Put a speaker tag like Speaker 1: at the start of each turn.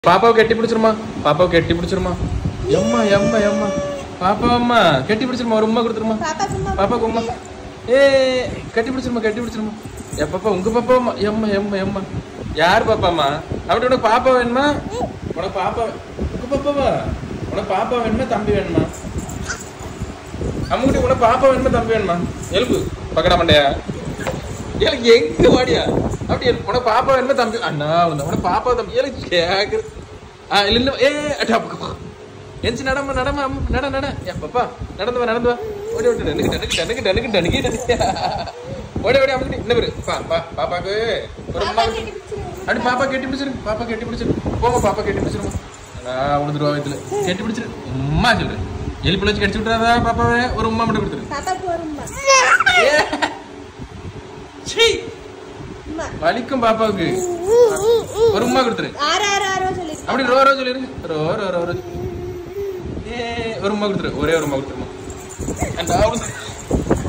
Speaker 1: பாப்பாவை கெட்டி பிடிச்சிருமா பாப்பாவை கெட்டி பிடிச்சிருமா எம்மா எம்மா எம்மா பாப்பா அம்மா கெட்டி பிடிச்சிருமா ஒரு உம்மா கொடுத்துருமா
Speaker 2: பாப்பா சும்மா
Speaker 1: பாப்பாக்கு உம்மா ஏ கட்டி பிடிச்சிருமா கட்டி பிடிச்சிருமா எ பாப்பா உங்க பாப்பா அம்மா எம்மா எம்மா எம்மா யார் பாப்பாம்மா அப்படி உனக்கு பாப்பா வேணுமா உனக்கு பாப்பா உங்க பாப்பாவா உனக்கு பாப்பா வேணுமா தம்பி வேணுமா அம்முக்குட்டி உனக்கு பாப்பா வேணுமா தம்பி வேணுமா எலும்பு பக்கடா மண்டையா எனக்கு எங்க வாடியா அப்படி எல்~ உனக்கு பாப்பா வேணுமா தம்பி அண்ணா உன்னை- உனக்கு பாப்பா தம்பி எனக்கு கேக்குது ஆ இல்ல இல்ல ஏ அட்டா எஞ்சி நடமா நடமா அம்மா, நட நட ஏ பாப்பா நடந்து வா நடந்து வா ஓடி ஓடி டனுக்கு டனுக்கு டனுக்கு டனுக்கு டனுக்கு டனுக்கு ஓடி ஓடி அம்முக்குட்டி என்ன பேரு பா பா பாப்பாக்கு ஒரு அம்மா
Speaker 2: பாப்பா கட்டி பிடிச்சிரு.
Speaker 1: அடி பாப்பா கெட்டி பிடிச்சிரு பாப்பா கெட்டி பிடிச்சிரு போங்க பாப்பா கெட்டி பிடிச்சிருமா நான் உழுதுருவா வயத்துல கெட்டி பிடிச்சிரு உம்மா சொல்றேன் எலி பிழைச்சு கடிச்சு விட்டுறாதா பாப்பாவே ஒரு உம்மா மட்டும் கொடுத்துரு
Speaker 2: பாப்பாக்கு ஒரு உம்மா.
Speaker 1: ஏ. சீ
Speaker 2: உம்மா.
Speaker 1: வலிக்கும் பாப்பாவுக்கு ஒரு உம்மா கொடுத்துரு
Speaker 2: ஆறு ஆறு ஆறு சொல்லிட்டு
Speaker 1: அப்படி ரோ ரோ சொல்லிரு ரோ ரோ ரோ ரோ ஏ ஒரு உம்மா கொடுத்துரு ஒரே ஒரு உம்மா கொடுத்துருமா அந்த அவளுக்கு